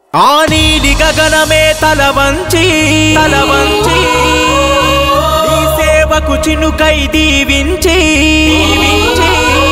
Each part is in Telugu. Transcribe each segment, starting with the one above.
ఆ నీలి గగనమే తల వంచి తల వంచి నీ సేవకు చినుకై దీవించి దీవించి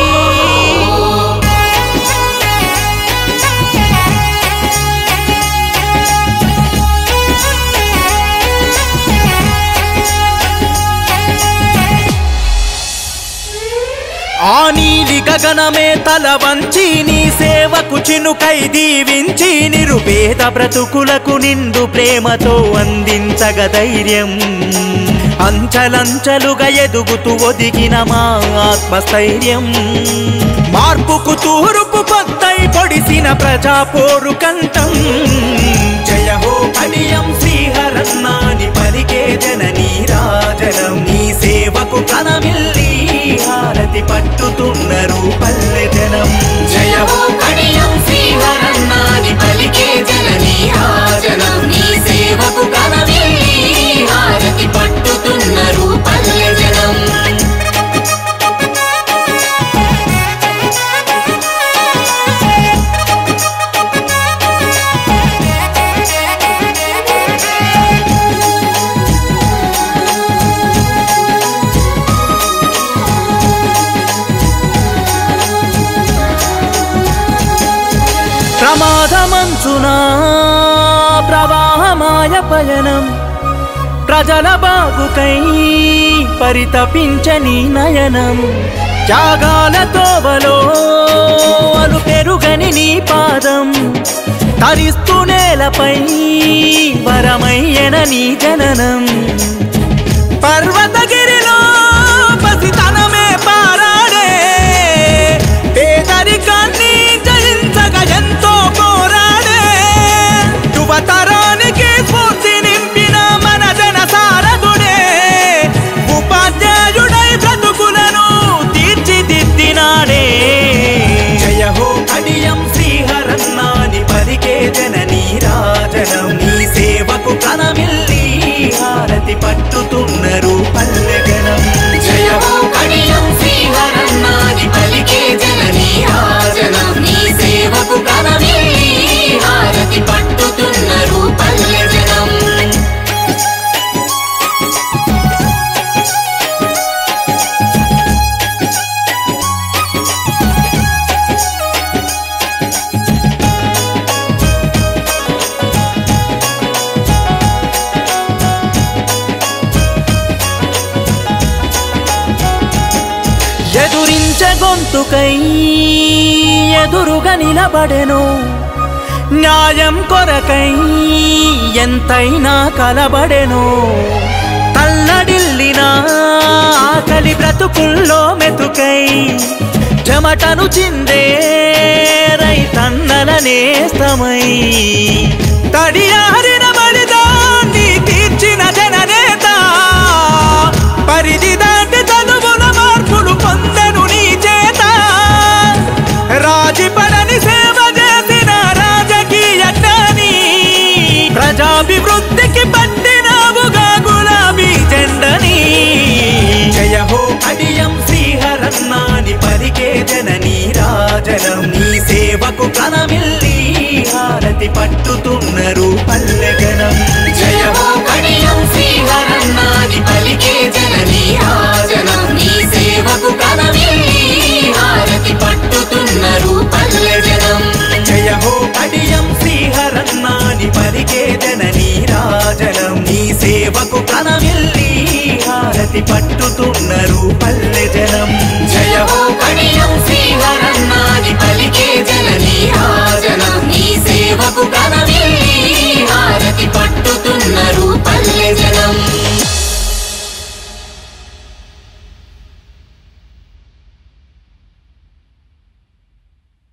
ఆ నీలి గగనమే తల వంచి నీ సేవకు చినుకై దీవించి నిరుపేద బ్రతుకులకు నిండు ప్రేమతో అందించగ ధైర్యం అంచలంచలుగా ఎదుగుతూ ఒదిగిన మా ఆత్మస్థైర్యం మార్పుకు తూర్పు కొత్తై పొడిసిన ప్రజా పోరు కంఠం జయ హో కడియం శ్రీహరన్నాని పలికే జననీ రాజనం నీ సేవకు కనమిల్లి హారతి పట్టుతున్నారు పల్లె జనం జయ హో కడియం శ్రీహరన్నాని పలికే జననీ రాజనం నీ సేవకు కనవిల్లి హారతి పట్టుతున్నారు పల్లె జనం ప్రమాదమంచునా ప్రవాహమాయ పయనం ప్రజల బాగుకై పరితపించని నయనం త్యాగాల తోవలో అలు పెరుగని నీ పాదం తరిస్తూ నేలపై వరమయ్యన నీ జననం పర్వతగిరిలో పసితనమే పారాడే పేదరికాన్ని జయించగా ఎంతో పోరాడే యువతరానికి స్ఫూర్తి నింపిన మన జన సారథుడే ఉపాధ్యాయుడై బ్రతుకులను తీర్చిదిద్దినాడే జయ హో కడియం శ్రీహరన్నాని పలికే జననీ రాజనం నీ సేవకు కనమిల్లి హారతి పట్టుతున్నారు పల్లె జనం జయ హో కడియం శ్రీహరన్నాని పలికే జననీ రాజనం నీ సేవకు కనవిల్లి హారతి పట్టుతున్నారు పల్లె జనం ఎదురించ గొంతుకై ఎదురుగా నిలబడెను న్యాయం కొరకై ఎంతైనా కలబడెను తల్లడిల్లిన ఆకలి బ్రతుకుల్లో మెతుకై చెమటను చిందే రైతన్నల నేస్తమై తడియారిన బలిదాన్ని తీర్చిన జననేత పరిధి దాటి చదువుల మార్పులు పొందెను నీ చేత రాజీపడని సేవ చేసిన రాజకీయ జ్ఞాని ప్రజాభివృద్ధికి పట్టినావుగా గులాబీ జెండని జయ హో అడియం శ్రీహరన్నాని పలికే జననీ రాజనం నీ సేవకు కనమిల్లి హారతి పట్టుతున్నారు పల్లె జనం జయ హో కడియం శ్రీహరన్నాని పలికే జననీ రాజనం నీ సేవకు కనవిల్లి హారతి పట్టుతున్నారు పల్లె జనం జయ హో కడియం శ్రీహరన్నాని పలికే జననీ రాజనం నీ సేవకు కనమిల్లి హారతి పట్టుతున్నారు పల్లె జనం జయ